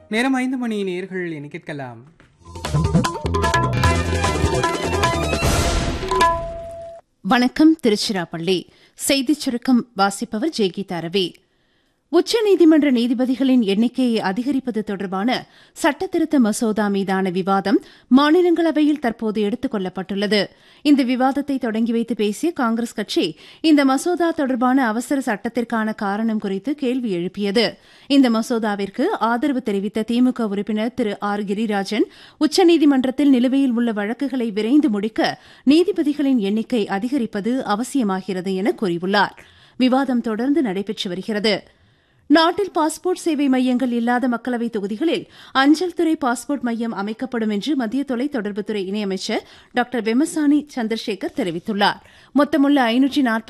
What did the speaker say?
நேரம் ஐந்து மணி நேர்கள் என கேட்கலாம் வணக்கம் திருச்சிராப்பள்ளி செய்திச் சுருக்கம் வாசிப்பவர் ஜெய்கீதா ரவி உச்சநீதிமன்ற நீதிபதிகளின் எண்ணிக்கையை அதிகரிப்பது தொடர்பான சட்டத்திருத்த மசோதா மீதான விவாதம் மாநிலங்களவையில் தற்போது எடுத்துக் கொள்ளப்பட்டுள்ளது இந்த விவாதத்தை தொடங்கி வைத்து பேசிய காங்கிரஸ் கட்சி இந்த மசோதா தொடர்பான அவசர சட்டத்திற்கான காரணம் குறித்து கேள்வி எழுப்பியது இந்த மசோதாவிற்கு ஆதரவு தெரிவித்த திமுக உறுப்பினர் திரு ஆர் கிரிராஜன் உச்சநீதிமன்றத்தில் நிலுவையில் உள்ள வழக்குகளை விரைந்து முடிக்க நீதிபதிகளின் எண்ணிக்கை அதிகரிப்பது அவசியமாகிறது என கூறியுள்ளார் விவாதம் தொடர்ந்து நடைபெற்று வருகிறது நாட்டில் பாஸ்போர்ட் சேவை மையங்கள் இல்லாத மக்களவைத் தொகுதிகளில் அஞ்சல் துறை பாஸ்போர்ட் மையம் அமைக்கப்படும் என்று மத்திய தொலைத்தொடர்புத்துறை இணையமைச்சர் டாக்டர் வெமசானி சந்திரசேகர் தெரிவித்துள்ளார் மொத்தமுள்ள ஐநூற்றி